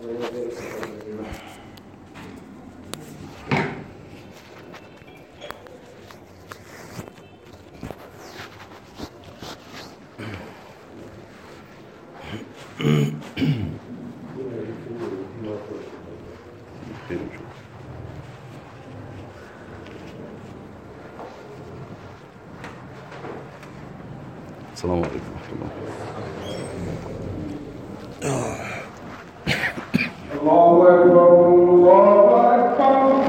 السلام عليكم ورحمة الله الله أكبر الله أكبر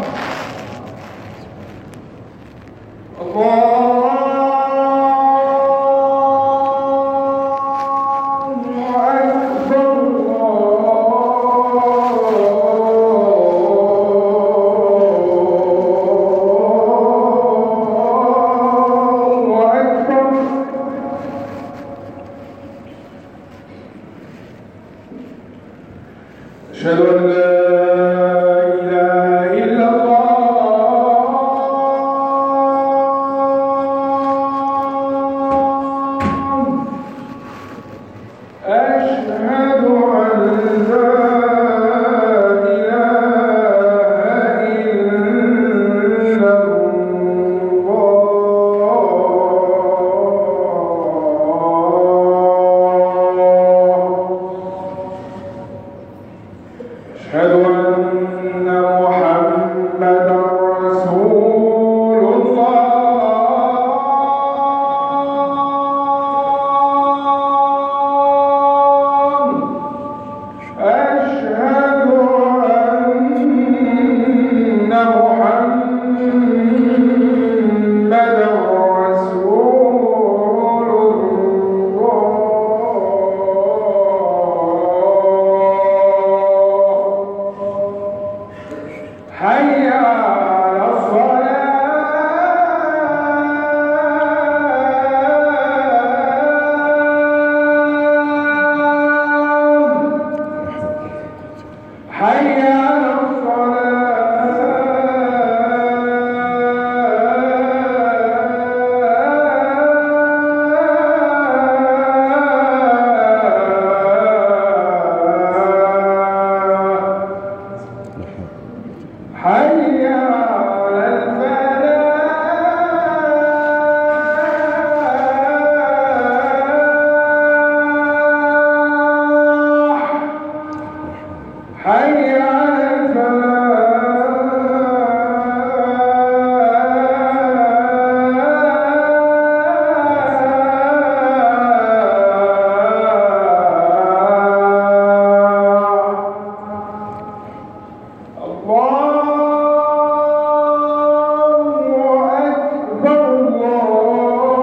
الله أكبر الله أكبر أشهد أن لا إله إلا الله أشهد أن لا إله إلا الله أشهد أن محمدا رسول الله أشهد أن محمدا رسول الله حي على الصلاة حي على الصلاة حي على الفلاح حي على الفلاح الله أكبر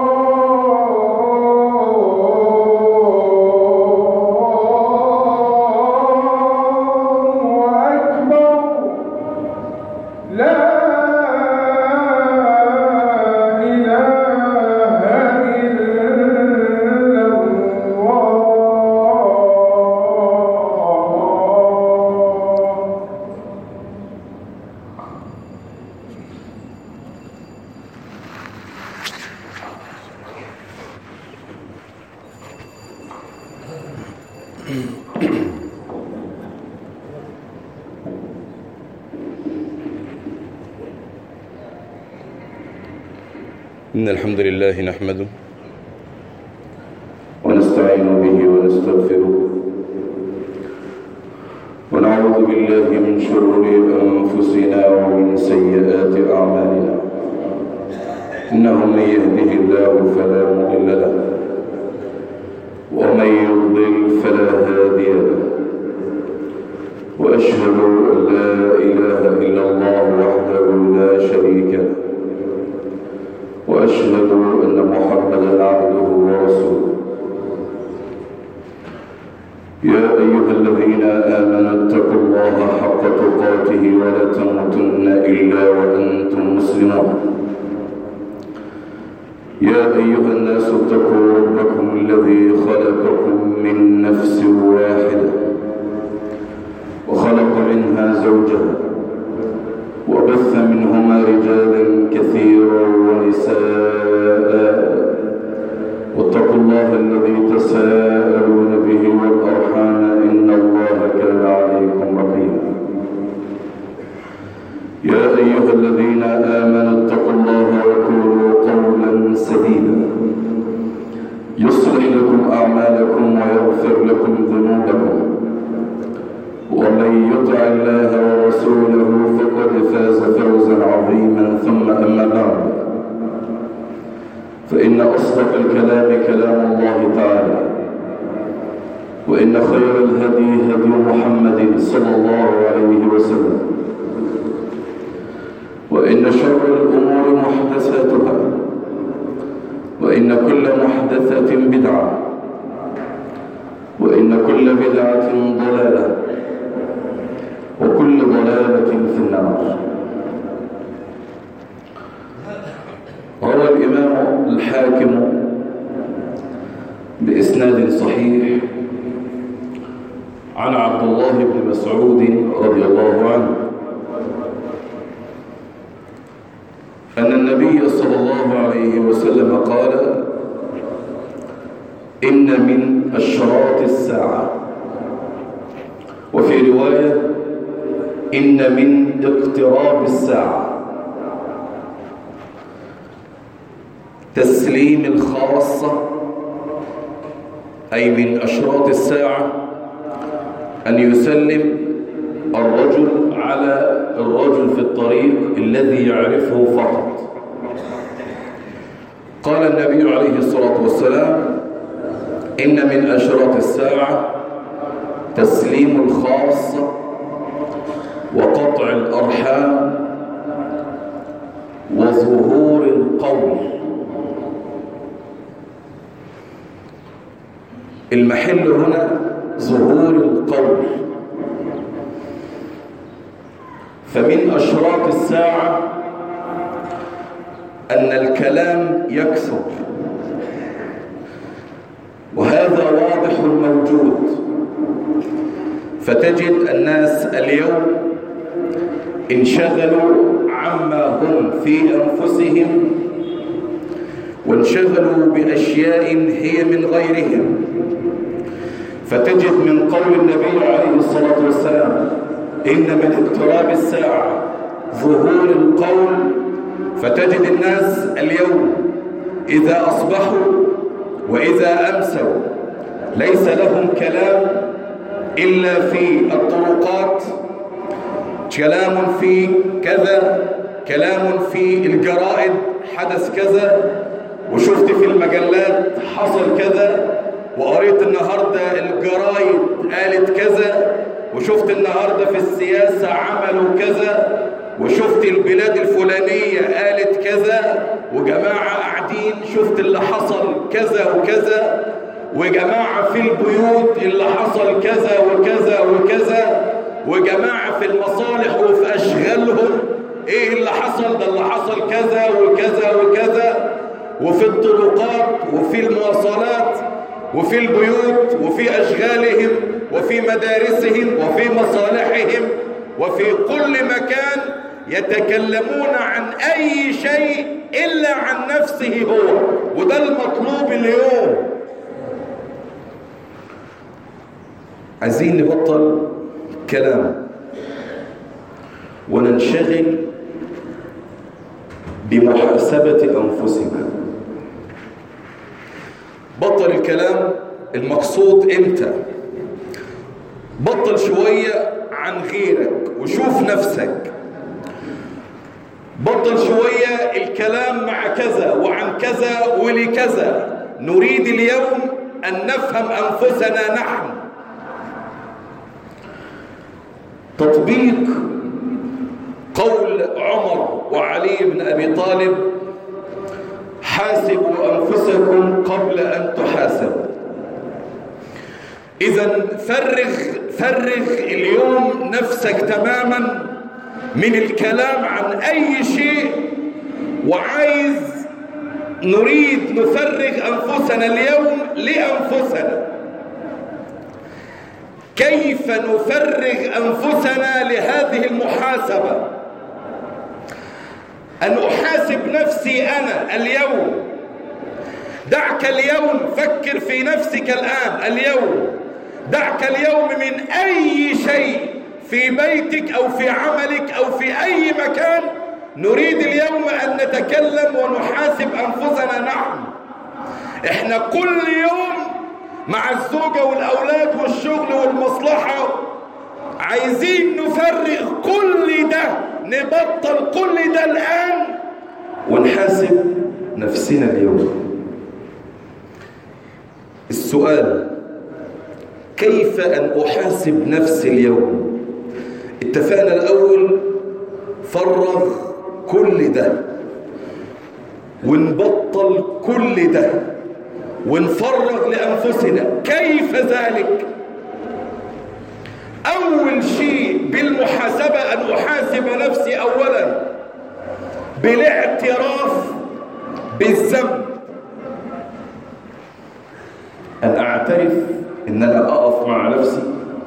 الله أكبر لا إله إلا الله إن الحمد لله نحمده ونستعين به ونستغفره ونعوذ بالله من شرور أنفسنا ومن سيئات أعمالنا إنه من يهده الله فلا مضل له ومن يضلل فلا هادي له وأشهد أن لا إله إلا الله وحده لا شريك له وأشهد أن محمدا عبده ورسوله يا أيها الذين آمنوا اتقوا الله حق تقاته ولا تموتن إلا وأنتم مسلمون يا أيها الناس اتقوا ربكم الذي خلقكم من نفس واحدة وخلق منها زوجها وبث منهما رجالا كثيرا ونساء واتقوا الله الذي تساءلون به والأرحام إن الله كان عليكم آمنوا اتقوا الله وقولوا قولا سديدا يصلح لكم أعمالكم ويغفر لكم ذنوبكم ومن يطع الله ورسوله فقد فاز فوزا عظيما ثم أما بعد فإن أصدق الكلام كلام الله تعالى وإن خير الهدي هدي محمد صلى الله عليه وسلم وإن شر الأمور محدثاتها وإن كل محدثة بدعة وإن كل بدعة ضلالة وكل ضلالة في النار روى الإمام الحاكم بإسناد صحيح عن عبد الله بن مسعود رضي الله عنه أن النبي صلى الله عليه وسلم قال إن من أشراط الساعة وفي رواية إن من اقتراب الساعة تسليم الخاصة أي من أشراط الساعة أن يسلم الرجل على الرجل في الطريق الذي يعرفه فقط قال النبي عليه الصلاة والسلام إن من أشراط الساعة تسليم الخاصة وقطع الأرحام وظهور القول المحل هنا ظهور القول فمن أشراط الساعة أن الكلام يكثر وهذا واضح موجود فتجد الناس اليوم انشغلوا عما هم في أنفسهم وانشغلوا بأشياء هي من غيرهم فتجد من قول النبي عليه الصلاة والسلام إن من اقتراب الساعة ظهور القول فتجد الناس اليوم إذا أصبحوا وإذا أمسوا ليس لهم كلام إلا في الطرقات كلام في كذا كلام في الجرائد حدث كذا وشفت في المجلات حصل كذا وقريت النهاردة الجرايد قالت كذا وشفت النهاردة في السياسة عملوا كذا وشفت البلاد الفلانية قالت كذا وجماعة قاعدين شفت اللي حصل كذا وكذا وجماعة في البيوت اللي حصل كذا وكذا وكذا وجماعة في المصالح وفي أشغالهم ايه اللي حصل ده اللي حصل كذا وكذا وكذا وفي الطرقات وفي المواصلات وفي البيوت وفي أشغالهم وفي مدارسهم وفي مصالحهم وفي كل مكان يتكلمون عن أي شيء إلا عن نفسه هو وده المطلوب اليوم عايزين نبطل كلام وننشغل بمحاسبة أنفسنا بطل الكلام المقصود امتى بطل شوية عن غيرك وشوف نفسك بطل شوية الكلام مع كذا وعن كذا ولكذا نريد اليوم أن نفهم أنفسنا نحن تطبيق قول عمر وعلي بن أبي طالب حاسبوا أنفسكم قبل أن تحاسبوا إذا فرغ فرغ اليوم نفسك تماما من الكلام عن أي شيء وعايز نريد نفرغ أنفسنا اليوم لأنفسنا كيف نفرغ أنفسنا لهذه المحاسبة أن أحاسب نفسي أنا اليوم دعك اليوم فكر في نفسك الآن اليوم دعك اليوم من أي شيء في بيتك أو في عملك أو في أي مكان نريد اليوم أن نتكلم ونحاسب أنفسنا نحن احنا كل يوم مع الزوجة والأولاد والشغل والمصلحة عايزين نفرغ كل ده نبطل كل ده الآن ونحاسب نفسنا اليوم السؤال كيف أن أحاسب نفسي اليوم اتفقنا الأول فرغ كل ده ونبطل كل ده ونفرغ لأنفسنا كيف ذلك أول شيء بالمحاسبة أن أحاسب نفسي أولا بالاعتراف بالذنب أن أعترف إن أنا أقف مع نفسي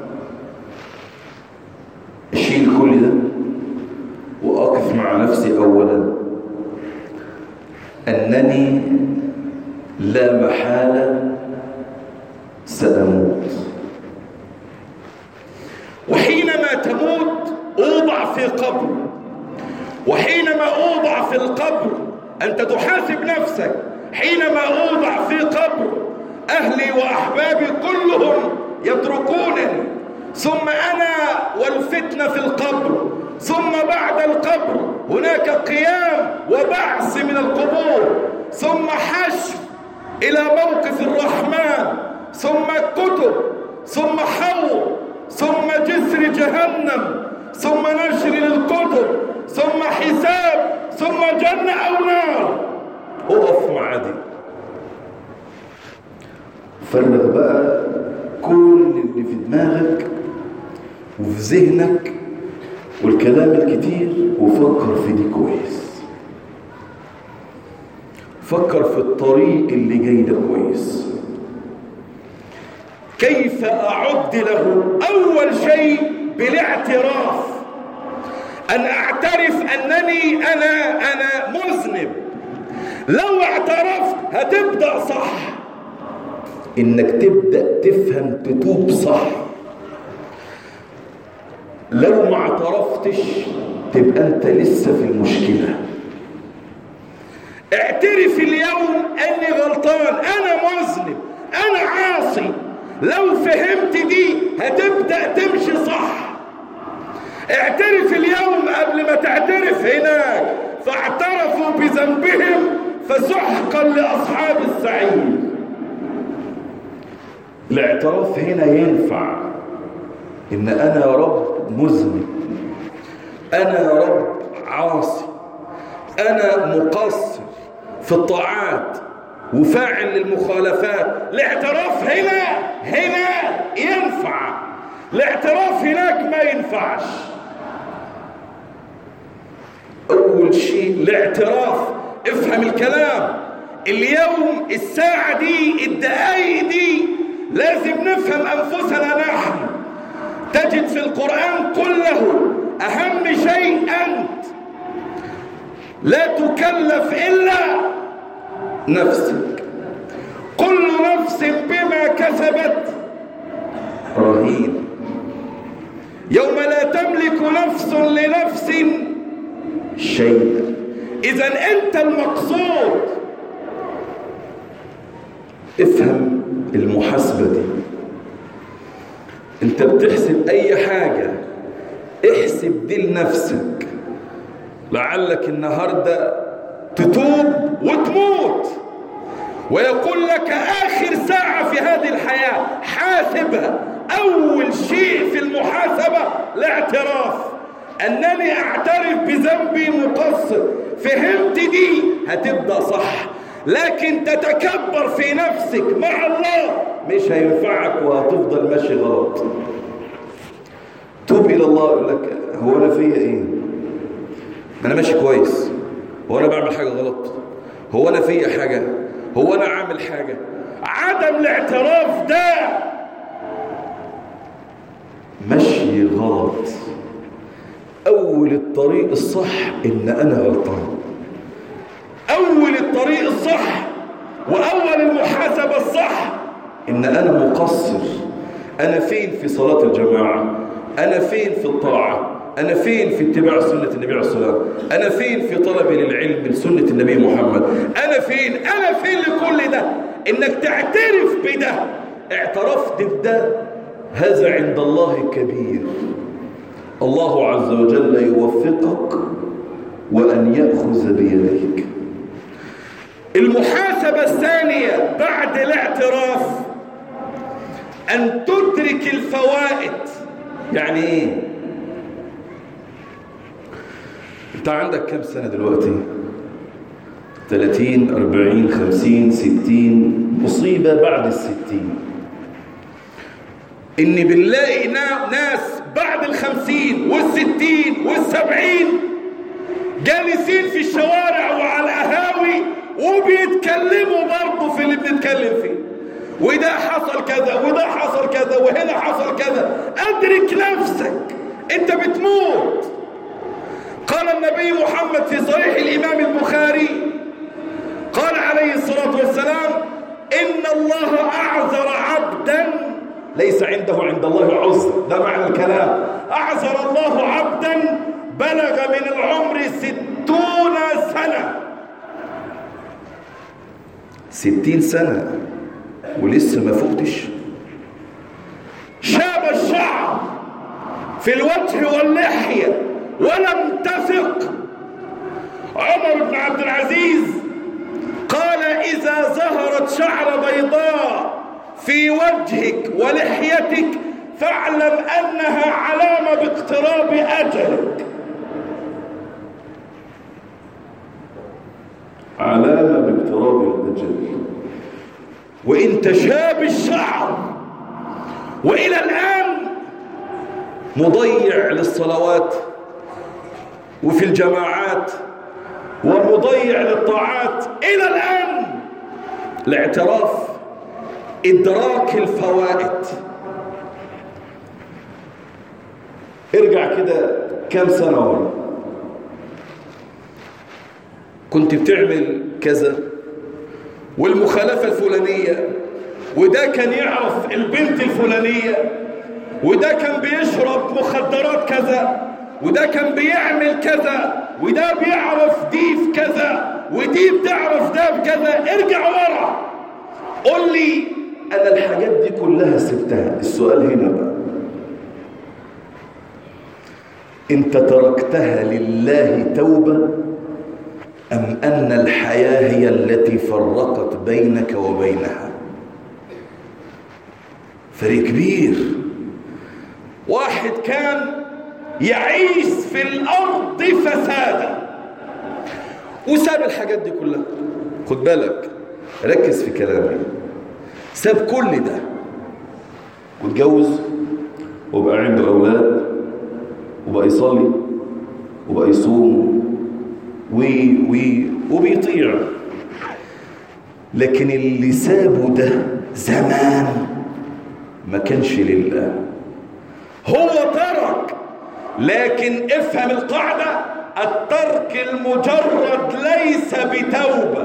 أشيل كل ده وأقف مع نفسي أولا أنني لا محالة سأموت وحينما تموت أوضع في قبر وحينما أوضع في القبر أنت تحاسب نفسك حينما أوضع في قبر أهلي وأحبابي كلهم يتركونني ثم أنا والفتنة في القبر ثم بعد القبر هناك قيام وبعث من القبور ثم حشر إلى موقف الرحمن ثم كتب ثم حوض ثم جسر جهنم ثم نشر للكتب ثم حساب ثم جنة أو نار اقف مع دي فرغ بقى كل اللي في دماغك وفي ذهنك والكلام الكتير وفكر في دي كويس فكر في الطريق اللي جاي ده كويس كيف أعد له أول شيء بالاعتراف أن أعترف أنني أنا أنا مذنب لو اعترفت هتبدأ صح إنك تبدأ تفهم تتوب صح لو ما اعترفتش تبقى أنت لسه في المشكلة اعترف اليوم أني غلطان أنا مذنب أنا عاصي لو فهمت دي هتبدأ تمشي صح اعترف اليوم قبل ما تعترف هناك فاعترفوا بذنبهم فسحقا لأصحاب السعير الاعتراف هنا ينفع إن أنا يا رب مذنب أنا يا رب عاصي أنا مقصر في الطاعات وفاعل للمخالفات الاعتراف هنا هنا ينفع الاعتراف هناك ما ينفعش أول شيء الاعتراف افهم الكلام اليوم الساعة دي الدقايق دي لازم نفهم أنفسنا نحن تجد في القرآن كله أهم شيء أنت لا تكلف إلا نفسك كل نفس بما كسبت رهين يوم لا تملك نفس لنفس شيئا إذا أنت المقصود افهم المحاسبة دي أنت بتحسب أي حاجة احسب دي لنفسك لعلك النهاردة تتوب وتموت ويقول لك آخر ساعة في هذه الحياة حاسبها أول شيء في المحاسبة الاعتراف أنني أعترف بذنبي مقصر فهمت دي هتبدأ صح لكن تتكبر في نفسك مع الله مش هينفعك وهتفضل ماشي غلط توب إلى الله يقول لك هو أنا فيا إيه أنا ماشي كويس هو أنا بعمل حاجة غلط هو أنا فيا حاجة هو أنا عامل حاجة عدم الاعتراف ده مشي غلط أول الطريق الصح إن أنا غلطان أول الطريق الصح وأول المحاسبة الصح إن أنا مقصر أنا فين في صلاة الجماعة أنا فين في الطاعة أنا فين في اتباع سنة النبي عليه الصلاة والسلام أنا فين في طلبي للعلم لسنة النبي محمد أنا فين أنا فين لكل ده إنك تعترف بده اعترفت بده هذا عند الله كبير الله عز وجل يوفقك وأن يأخذ بيديك المحاسبة الثانية بعد الاعتراف أن تدرك الفوائد يعني إيه؟ أنت عندك كم سنة دلوقتي؟ 30 40 50 60 مصيبة بعد الستين إن بنلاقي نا- ناس بعد الخمسين والستين والسبعين جالسين في الشوارع وعلى القهاوي وبيتكلموا برضه في اللي بنتكلم فيه وده حصل كذا وده حصل كذا وهنا حصل كذا ادرك نفسك انت بتموت قال النبي محمد في صحيح الامام البخاري قال عليه الصلاه والسلام ان الله اعذر عبدا ليس عنده عند الله عذر ده معنى الكلام اعذر الله عبدا بلغ من العمر ستون سنه ستين سنه ولسه ما فقتش شاب الشعر في الوجه واللحية ولم تثق عمر بن عبد العزيز قال إذا ظهرت شعر بيضاء في وجهك ولحيتك فاعلم أنها علامة باقتراب أجلك علامة باقتراب الأجل وانت شاب الشعر والى الان مضيع للصلوات وفي الجماعات ومضيع للطاعات الى الان الاعتراف ادراك الفوائد ارجع كده كم سنه ورا كنت بتعمل كذا والمخالفة الفلانية وده كان يعرف البنت الفلانية وده كان بيشرب مخدرات كذا وده كان بيعمل كذا وده بيعرف دي في كذا ودي بتعرف ده بكذا ارجع ورا قول لي انا الحاجات دي كلها سبتها السؤال هنا بقى انت تركتها لله توبه أم أن الحياة هي التي فرقت بينك وبينها فرق كبير واحد كان يعيش في الأرض فسادا وساب الحاجات دي كلها خد بالك ركز في كلامي ساب كل ده واتجوز وبقى عنده أولاد وبقى يصلي وبقى يصوم وي وي وبيطيع لكن اللي سابه ده زمان ما كانش لله هو ترك لكن افهم القاعدة الترك المجرد ليس بتوبة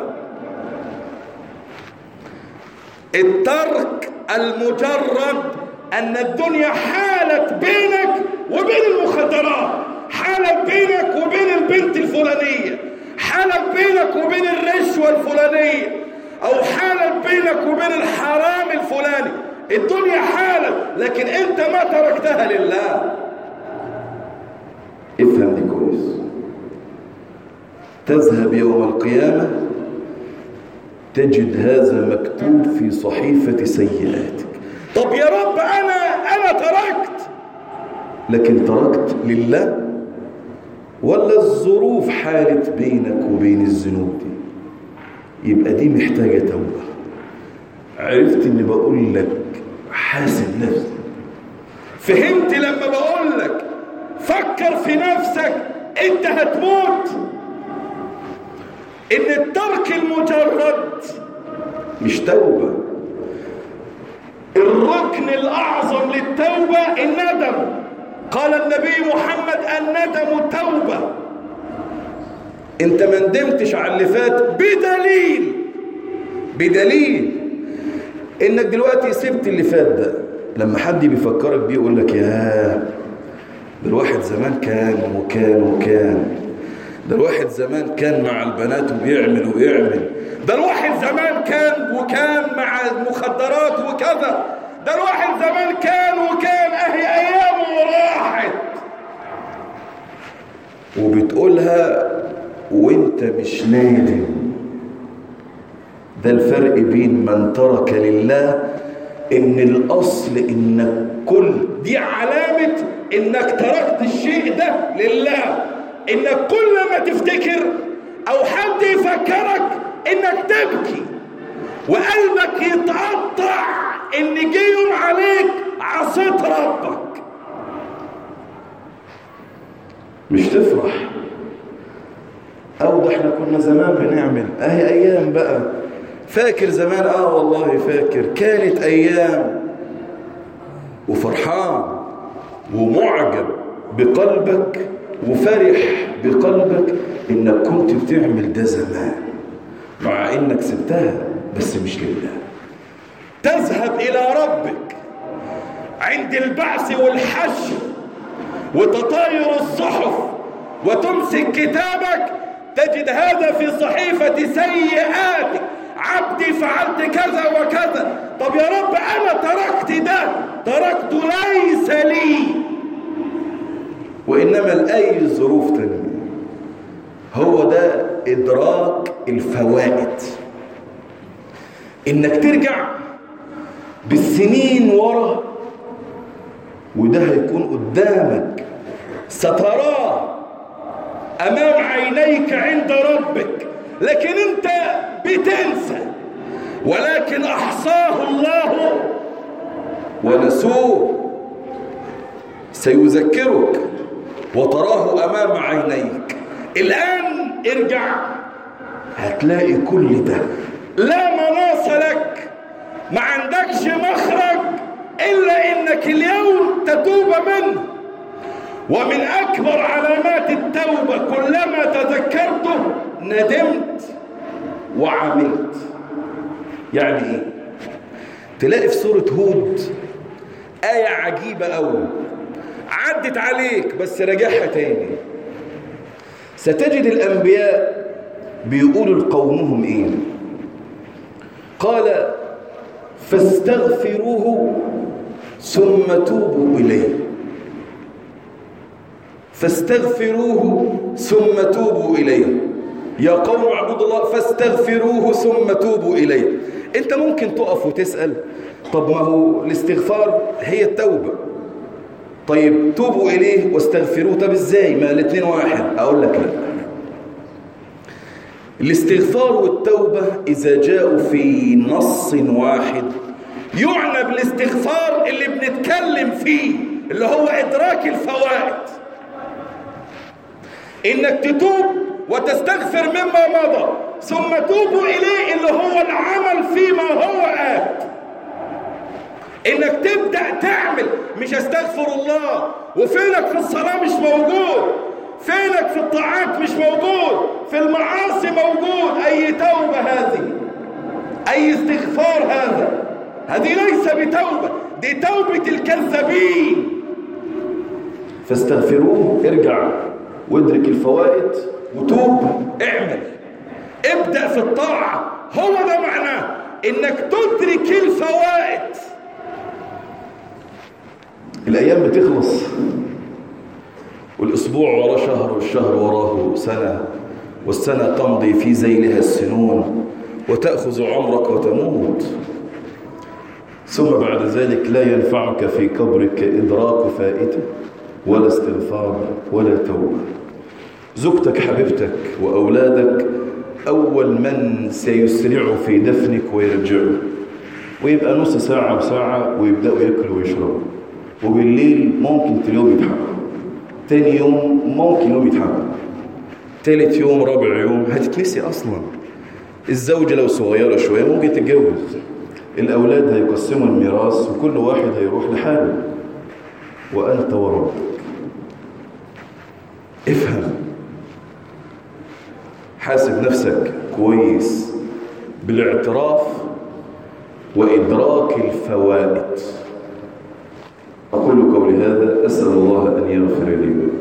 الترك المجرد أن الدنيا حالت بينك وبين المخدرات حالت بينك وبين البنت الفلانية حالت بينك وبين الرشوة الفلانية أو حالت بينك وبين الحرام الفلاني الدنيا حالت لكن أنت ما تركتها لله افهم دي كويس تذهب يوم القيامة تجد هذا مكتوب في صحيفة سيئاتك طب يا رب أنا أنا تركت لكن تركت لله ولا الظروف حالت بينك وبين الذنوب دي يبقى دي محتاجة توبة عرفت اني بقول لك حاسب نفسك فهمت لما بقول لك فكر في نفسك انت هتموت ان الترك المجرد مش توبة الركن الاعظم للتوبة الندم قال النبي محمد الندم توبة انت ما ندمتش على اللي فات بدليل بدليل انك دلوقتي سبت اللي فات ده لما حد بيفكرك بيه يقول لك يا ده الواحد زمان كان وكان وكان ده الواحد زمان كان مع البنات وبيعمل ويعمل ده الواحد زمان كان وكان مع المخدرات وكذا ده الواحد زمان كان وكان اهي ايامه راحت وبتقولها وانت مش نادم ده الفرق بين من ترك لله ان الاصل انك كل دي علامة انك تركت الشيء ده لله انك كل ما تفتكر او حد يفكرك انك تبكي وقلبك يتقطع ان جه يوم عليك عصيت ربك مش تفرح او ده احنا كنا زمان بنعمل اهي ايام بقى فاكر زمان اه والله فاكر كانت ايام وفرحان ومعجب بقلبك وفرح بقلبك انك كنت بتعمل ده زمان مع انك سبتها بس مش لله تذهب الى ربك عند البعث والحشر وتطاير الصحف وتمسك كتابك تجد هذا في صحيفة سيئاتك عبدي فعلت كذا وكذا طب يا رب أنا تركت ده تركت ليس لي وإنما لأي ظروف تانية هو ده إدراك الفوائد إنك ترجع بالسنين ورا وده هيكون قدامك ستراه أمام عينيك عند ربك لكن أنت بتنسى ولكن أحصاه الله ونسوه سيذكرك وتراه أمام عينيك الآن ارجع هتلاقي كل ده لا مناص لك ما عندكش مخرج إلا إنك اليوم تتوب منه ومن أكبر علامات التوبة كلما تذكرته ندمت وعملت يعني إيه؟ تلاقي في سورة هود آية عجيبة أوي عدت عليك بس راجعها تاني ستجد الأنبياء بيقولوا لقومهم إيه قال فاستغفروه ثم توبوا إليه فاستغفروه ثم توبوا إليه يا قوم اعبدوا الله فاستغفروه ثم توبوا إليه انت ممكن تقف وتسأل طب ما هو الاستغفار هي التوبة طيب توبوا إليه واستغفروه طب ازاي ما الاثنين واحد أقول لك لا الاستغفار والتوبة إذا جاءوا في نص واحد يعنى بالاستغفار اللي بنتكلم فيه اللي هو إدراك الفوائد إنك تتوب وتستغفر مما مضى ثم توبوا إليه اللي هو العمل فيما هو آت إنك تبدأ تعمل مش أستغفر الله وفينك في الصلاة مش موجود فينك في الطاعات مش موجود في المعاصي موجود أي توبة هذه أي استغفار هذا هذه ليس بتوبة دي توبة الكذابين فاستغفروه ارجع وادرك الفوائد وتوب اعمل ابدأ في الطاعة هو ده معناه انك تدرك الفوائد الايام بتخلص والاسبوع وراه شهر والشهر وراه سنة والسنة تمضي في ذيلها السنون وتأخذ عمرك وتموت ثم بعد ذلك لا ينفعك في قبرك إدراك فائته ولا استغفار ولا توبة زوجتك حبيبتك وأولادك أول من سيسرعوا في دفنك ويرجعوا ويبقى نص ساعة وساعة ويبدأوا يأكلوا ويشربوا وبالليل ممكن تلاقيهم يضحكوا تاني يوم ممكن يوم يضحكوا تالت يوم رابع يوم هتتنسي أصلا الزوجة لو صغيرة شوية ممكن تتجوز الأولاد هيقسموا الميراث وكل واحد هيروح لحاله وأنت وربك افهم حاسب نفسك كويس بالاعتراف وإدراك الفوائد أقول قولي هذا أسأل الله أن يغفر لي ولكم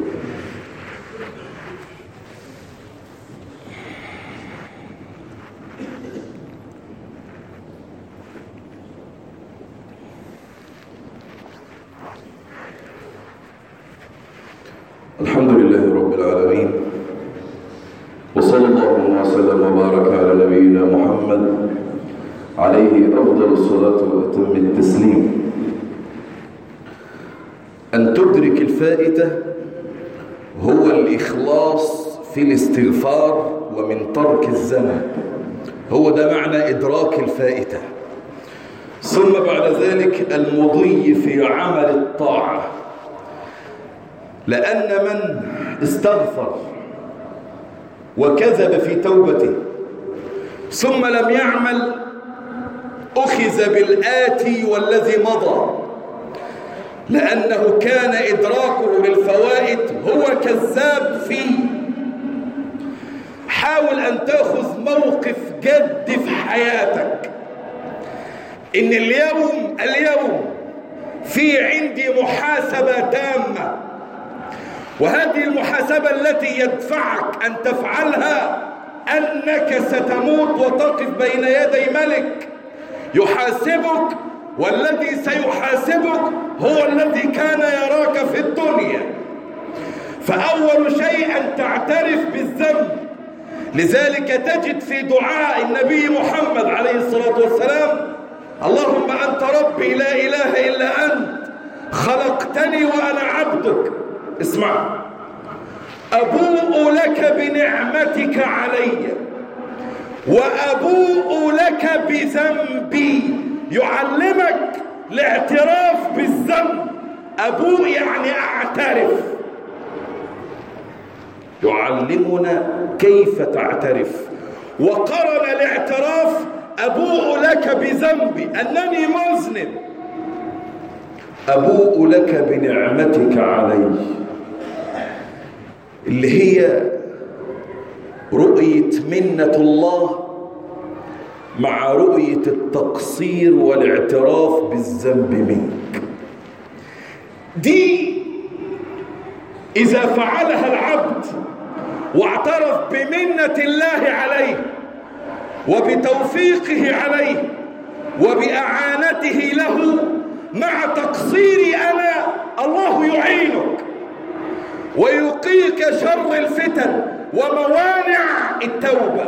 الحمد لله رب العالمين وصلى الله وسلم وبارك على نبينا محمد عليه أفضل الصلاة وأتم التسليم أن تدرك الفائتة هو الإخلاص في الاستغفار ومن ترك الذنب هو ده معنى إدراك الفائتة ثم بعد ذلك المضي في عمل الطاعة لأن من استغفر وكذب في توبته ثم لم يعمل أخذ بالآتي والذي مضى لأنه كان إدراكه للفوائد هو كذاب فيه حاول أن تأخذ موقف جد في حياتك إن اليوم اليوم في عندي محاسبة تامة وهذه المحاسبة التي يدفعك أن تفعلها أنك ستموت وتقف بين يدي ملك يحاسبك والذي سيحاسبك هو الذي كان يراك في الدنيا فأول شيء أن تعترف بالذنب لذلك تجد في دعاء النبي محمد عليه الصلاة والسلام اللهم أنت ربي لا إله إلا أنت خلقتني وأنا عبدك اسمع أبوء لك بنعمتك علي وأبوء لك بذنبي يعلمك الاعتراف بالذنب أبوء يعني أعترف يعلمنا كيف تعترف وقرن الاعتراف أبوء لك بذنبي أنني مذنب أبوء لك بنعمتك علي اللي هي رؤية منة الله مع رؤية التقصير والاعتراف بالذنب منك دي إذا فعلها العبد واعترف بمنة الله عليه وبتوفيقه عليه وبأعانته له مع تقصيري أنا الله يعينك ويقيك شر الفتن وموانع التوبة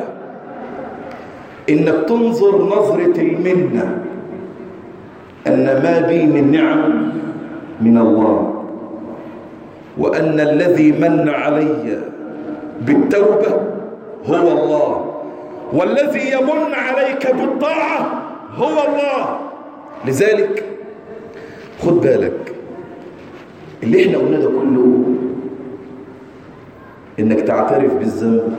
إنك تنظر نظرة المنة أن ما بي من نعم من الله وأن الذي من علي بالتوبة هو الله والذي يمن عليك بالطاعة هو الله لذلك خد بالك اللي احنا قلنا ده كله انك تعترف بالذنب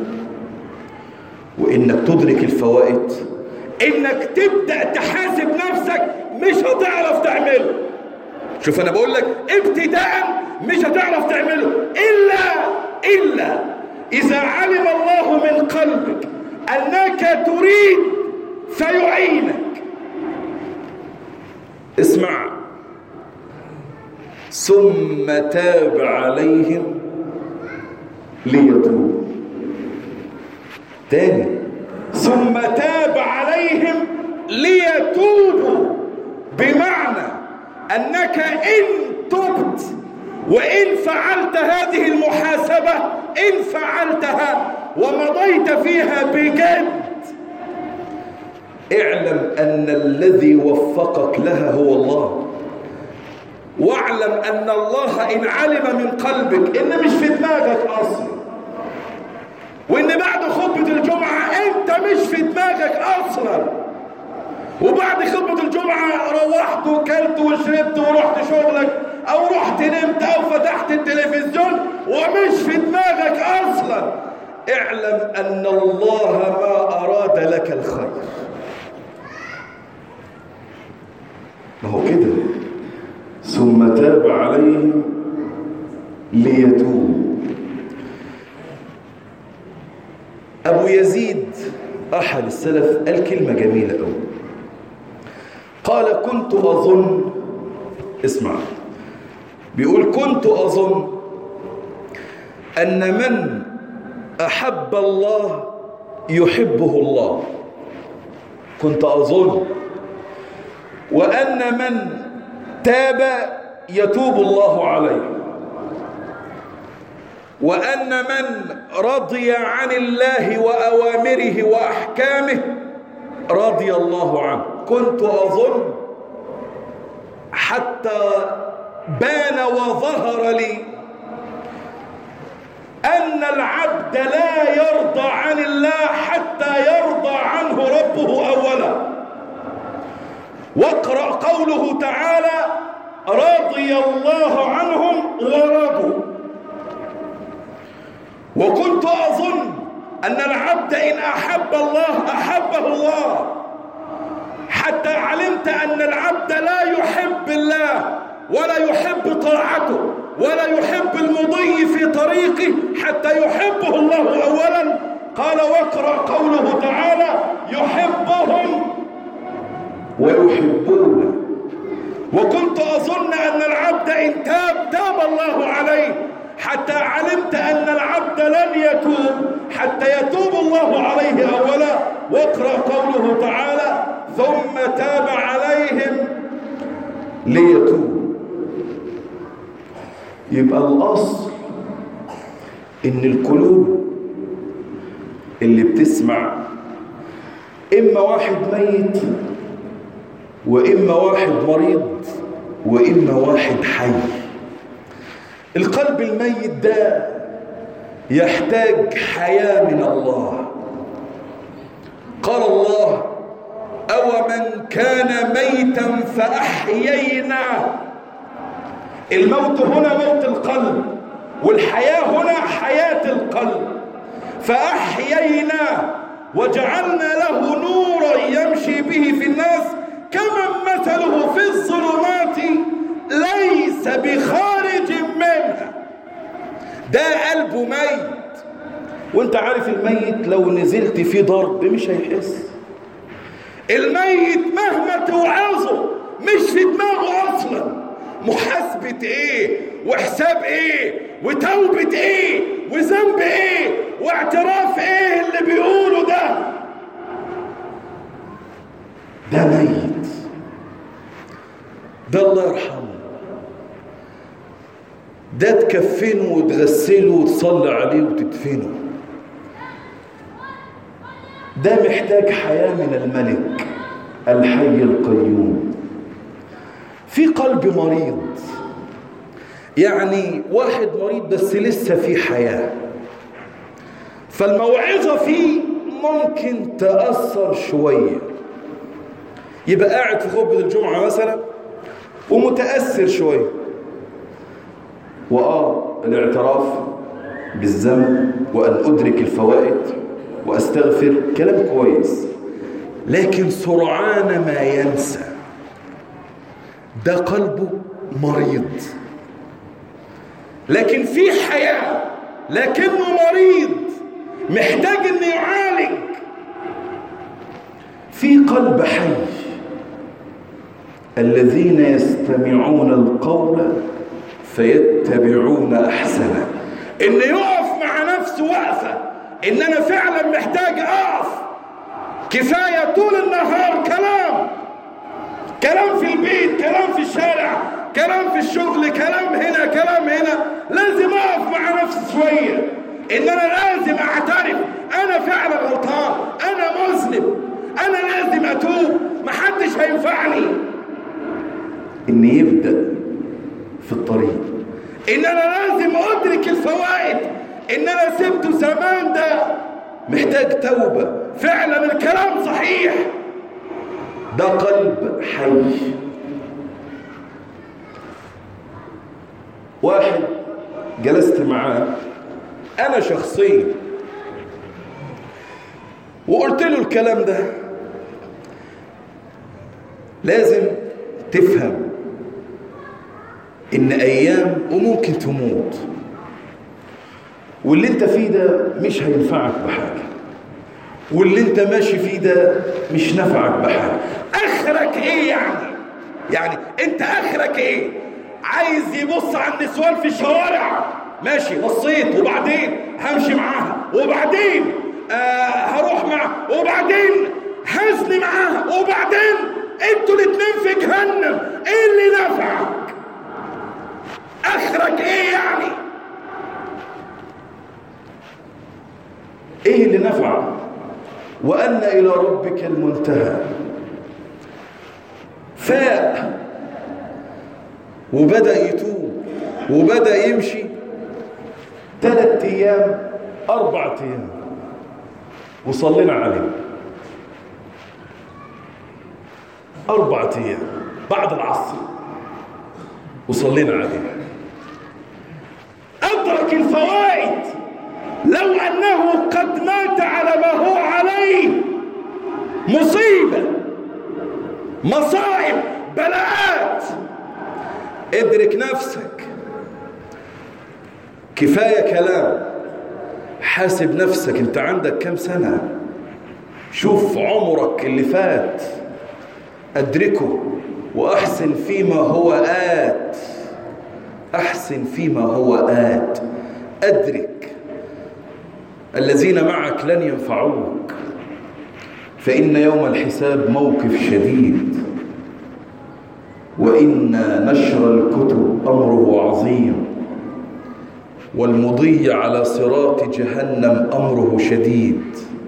وانك تدرك الفوائد انك تبدأ تحاسب نفسك مش هتعرف تعمله شوف انا بقول لك ابتداء مش هتعرف تعمله الا الا اذا علم الله من قلبك انك تريد فيعينك اسمع ثم تاب عليهم ليتوبوا تاني ثم تاب عليهم ليتوبوا بمعنى أنك إن تبت وإن فعلت هذه المحاسبة إن فعلتها ومضيت فيها بجد اعلم أن الذي وفقك لها هو الله واعلم أن الله إن علم من قلبك إن مش في دماغك أصلا وإن بعد خطبة الجمعة أنت مش في دماغك أصلا وبعد خطبة الجمعة روحت وكلت وشربت ورحت شغلك أو رحت نمت أو فتحت التلفزيون ومش في دماغك أصلا اعلم أن الله ما أراد لك الخير ما هو كده ثم تاب عليهم ليتوبوا أبو يزيد أحد السلف قال كلمة جميلة أوي قال كنت أظن اسمع بيقول كنت أظن أن من أحب الله يحبه الله كنت أظن وأن من تاب يتوب الله عليه وأن من رضي عن الله وأوامره وأحكامه رضي الله عنه كنت أظن حتى بان وظهر لي أن العبد لا يرضى عن الله حتى يرضى عنه ربه أولا واقرأ قوله تعالى رضي الله عنهم ورضوا وكنت أظن أن العبد إن أحب الله أحبه الله حتى علمت أن العبد لا يحب الله ولا يحب طاعته ولا يحب المضي في طريقه حتى يحبه الله أولا قال واقرأ قوله تعالى يحبهم ويحبون وكنت أظن أن العبد إن تاب تاب الله عليه حتى علمت أن العبد لن يتوب حتى يتوب الله عليه أولا واقرأ قوله تعالى ثم تاب عليهم ليتوب يبقى الأصل إن القلوب اللي بتسمع إما واحد ميت وإما واحد مريض وإما واحد حي القلب الميت ده يحتاج حياة من الله قال الله أو من كان ميتا فأحييناه الموت هنا موت القلب والحياة هنا حياة القلب فأحييناه وجعلنا له نورا يمشي به في الناس كمن مثله في الظلمات ليس بخارج منها ده قلبه ميت وانت عارف الميت لو نزلت فيه ضرب مش هيحس الميت مهما توعظه مش في دماغه اصلا محاسبة ايه وحساب ايه وتوبة ايه وذنب ايه واعتراف ايه اللي بيقوله ده ده ميت ده الله يرحمه ده تكفنه وتغسله وتصلي عليه وتدفنه ده محتاج حياة من الملك الحي القيوم في قلب مريض يعني واحد مريض بس لسه في حياة فالموعظة فيه ممكن تأثر شوية يبقى قاعد في خطبة الجمعة مثلا ومتأثر شوية وآه الاعتراف بالذنب وأن أدرك الفوائد وأستغفر كلام كويس لكن سرعان ما ينسى ده قلبه مريض لكن في حياة لكنه مريض محتاج انه يعالج في قلب حي الذين يستمعون القول فيتبعون احسنه ان يقف مع نفسه وقفه ان انا فعلا محتاج اقف كفايه طول النهار كلام كلام في البيت كلام في الشارع كلام في الشغل كلام هنا كلام هنا لازم اقف مع نفسي شويه ان انا لازم اعترف انا فعلا غلطان انا مذنب انا لازم اتوب محدش هينفعني ان يبدا في الطريق ان انا لازم ادرك الفوائد ان انا سبته زمان ده محتاج توبه فعلا الكلام صحيح ده قلب حي واحد جلست معاه انا شخصيا وقلت له الكلام ده لازم تفهم ان ايام وممكن تموت واللي انت فيه ده مش هينفعك بحاجه واللي انت ماشي فيه ده مش نفعك بحاجه اخرك ايه يعني يعني انت اخرك ايه عايز يبص على النسوان في الشوارع ماشي بصيت وبعدين همشي معاها وبعدين آه هروح معاها وبعدين هزني معاها وبعدين انتوا الاتنين في جهنم ايه اللي نفعك اخرك ايه يعني ايه اللي نفع وان الى ربك المنتهى فاق وبدا يتوب وبدا يمشي ثلاث ايام اربع ايام وصلينا عليه اربع ايام بعد العصر وصلينا عليه أدرك الفوائد لو أنه قد مات على ما هو عليه مصيبة مصائب بلاءات ادرك نفسك كفاية كلام حاسب نفسك انت عندك كم سنة شوف عمرك اللي فات ادركه واحسن فيما هو آت احسن فيما هو آت ادرك الذين معك لن ينفعوك فإن يوم الحساب موقف شديد وإن نشر الكتب أمره عظيم والمضي على صراط جهنم أمره شديد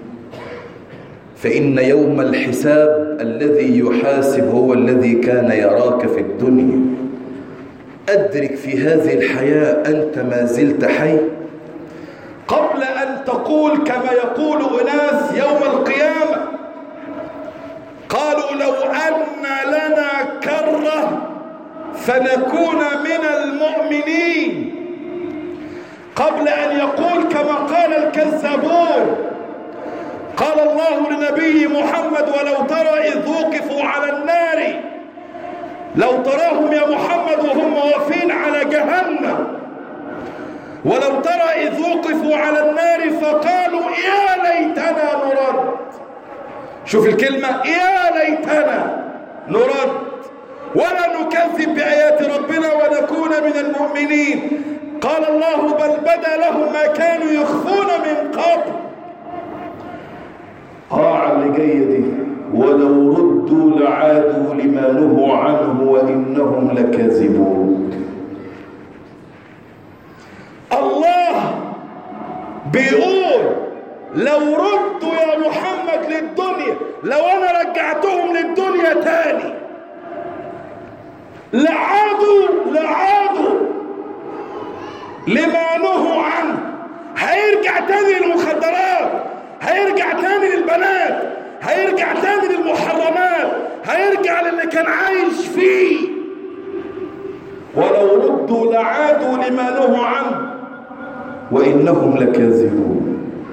فإن يوم الحساب الذي يحاسب هو الذي كان يراك في الدنيا أدرك في هذه الحياة أنت ما زلت حي قبل أن تقول كما يقول أناس يوم القيامة قالوا لو أن لنا كرة فنكون من المؤمنين قبل أن يقول كما قال الكذابون قال الله لنبي محمد ولو ترى إذ وقفوا على النار لو تراهم يا محمد وهم واقفين على جهنم ولو ترى إذ وقفوا على النار فقالوا يا ليتنا نرد شوف الكلمة يا ليتنا نرد ولا نكذب بآيات ربنا ونكون من المؤمنين قال الله بل بدا لهم ما كانوا يخفون من قبل قاع اللي جاية دي ولو ردوا لعادوا لما نهوا عنه وإنهم لكاذبون الله بيقول لو ردوا يا محمد للدنيا لو انا رجعتهم للدنيا تاني لعادوا لعادوا لما نهوا عنه هيرجع تاني للمخدرات هيرجع تاني للبنات هيرجع تاني للمحرمات هيرجع للي كان عايش فيه ولو ردوا لعادوا لما نهوا عنه وإنهم لكاذبون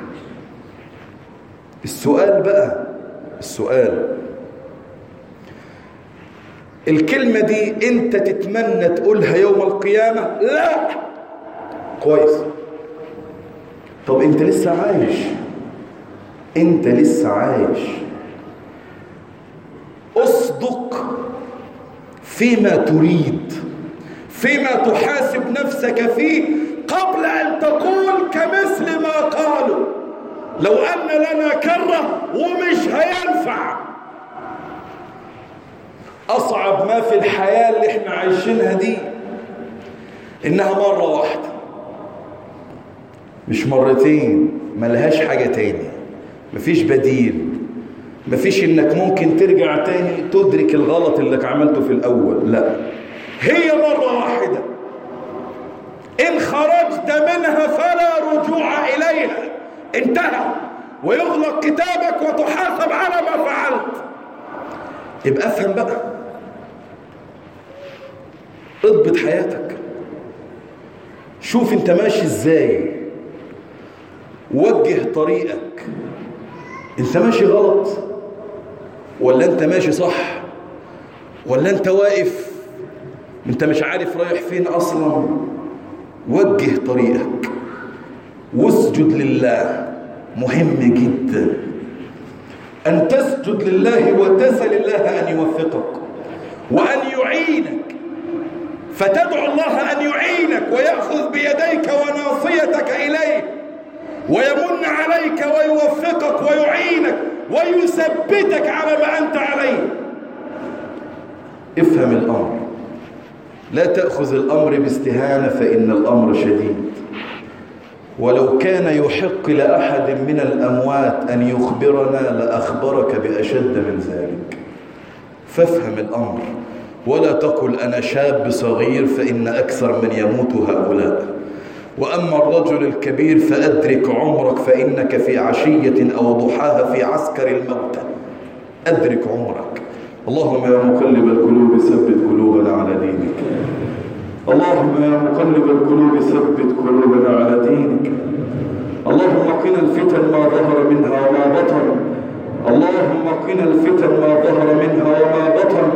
السؤال بقى السؤال الكلمة دي انت تتمنى تقولها يوم القيامة لا كويس طب انت لسه عايش انت لسه عايش اصدق فيما تريد فيما تحاسب نفسك فيه قبل أن تقول كمثل ما قالوا لو أن لنا كرة ومش هينفع أصعب ما في الحياة اللي احنا عايشينها دي إنها مرة واحدة مش مرتين ملهاش حاجة تاني مفيش بديل مفيش إنك ممكن ترجع تاني تدرك الغلط اللي عملته في الأول لا هي مرة واحدة إن خرجت منها فلا رجوع إليها انتهى ويغلق كتابك وتحاسب على ما فعلت يبقى افهم بقى اضبط حياتك شوف انت ماشي ازاي وجه طريقك انت ماشي غلط ولا انت ماشي صح ولا انت واقف انت مش عارف رايح فين اصلا وجه طريقك واسجد لله مهم جدا أن تسجد لله وتسأل الله أن يوفقك وأن يعينك فتدعو الله أن يعينك ويأخذ بيديك وناصيتك إليه ويمن عليك ويوفقك ويعينك ويثبتك على ما أنت عليه افهم الأمر لا تأخذ الأمر باستهانة فإن الأمر شديد ولو كان يحق لأحد من الأموات أن يخبرنا لأخبرك بأشد من ذلك فافهم الأمر ولا تقل أنا شاب صغير فإن أكثر من يموت هؤلاء وأما الرجل الكبير فأدرك عمرك فإنك في عشية أو ضحاها في عسكر الموتى أدرك عمرك اللهم يا مقلب القلوب ثبت قلوبنا على دينك اللهم يا مقلب القلوب ثبت قلوبنا على دينك اللهم قنا الفتن ما ظهر منها وما بطن اللهم قنا الفتن ما ظهر منها وما بطن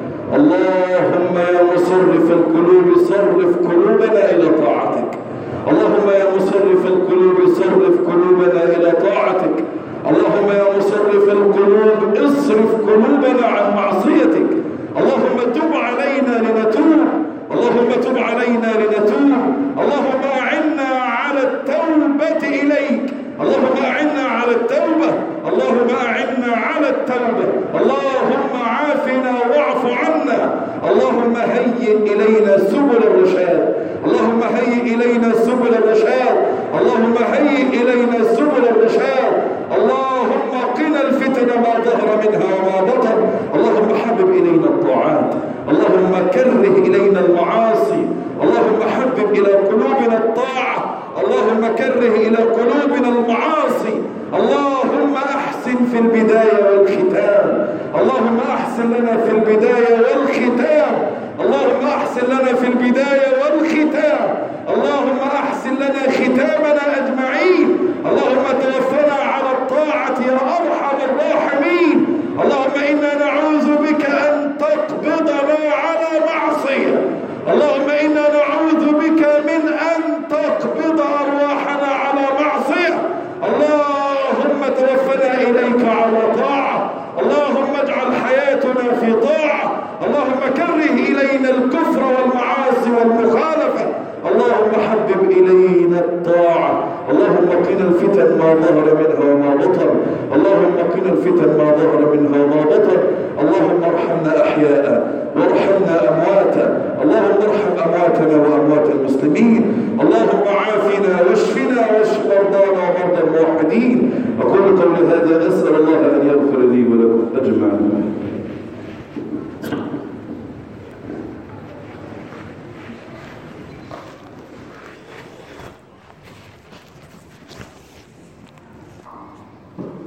اللهم يا مصرف القلوب صرف قلوبنا إلى طاعتك اللهم يا مصرف القلوب صرف قلوبنا إلى طاعتك اللهم يا مصرف القلوب اصرف قلوبنا عن معصيتك اللهم تب علينا لنتوب اللهم تب علينا لنتوب اللهم أعنا على التوبة إليك اللهم أعنا على التوبة اللهم أعنا على التوبة اللهم عافنا واعف عنا اللهم هيئ إلينا سبل الرشاد اللهم هيئ إلينا سبل الرشاد اللهم هيئ إلينا سبل الرشاد اللهم قنا الفتن ما ظهر منها وما بطن اللهم حبب إلينا الطاعات اللهم كره إلينا المعاصي اللهم حبب إلى قلوبنا الطاعة اللهم كره إلى قلوبنا المعاصي اللهم أحسن في البداية والختام اللهم أحسن لنا في البداية والختام اللهم أحسن لنا في البداية والختام اللهم أحسن لنا ختامنا أجمعين اللهم توفنا على الطاعة يا أرحم الراحمين اللهم إنا نعوذ بك أن تقبضنا على معصية اللهم إنا نعوذ بك من أن تقبض أرواحنا على معصية اللهم توفنا إليك على طاعة اللهم اجعل حياتنا في طاعة اللهم كره إلينا الكفر والمعاصي والمخالفة اللهم حبب إلينا الطاعة اللهم قنا الفتن ما ظهر منها وما بطن اللهم قنا الفتن ما ظهر منها وما بطن اللهم ارحمنا أحياء وارحمنا أمواتا اللهم ارحم أمواتنا وأموات المسلمين اللهم عافنا واشفنا واشف مرضانا ومرضى الموحدين أقول قولي هذا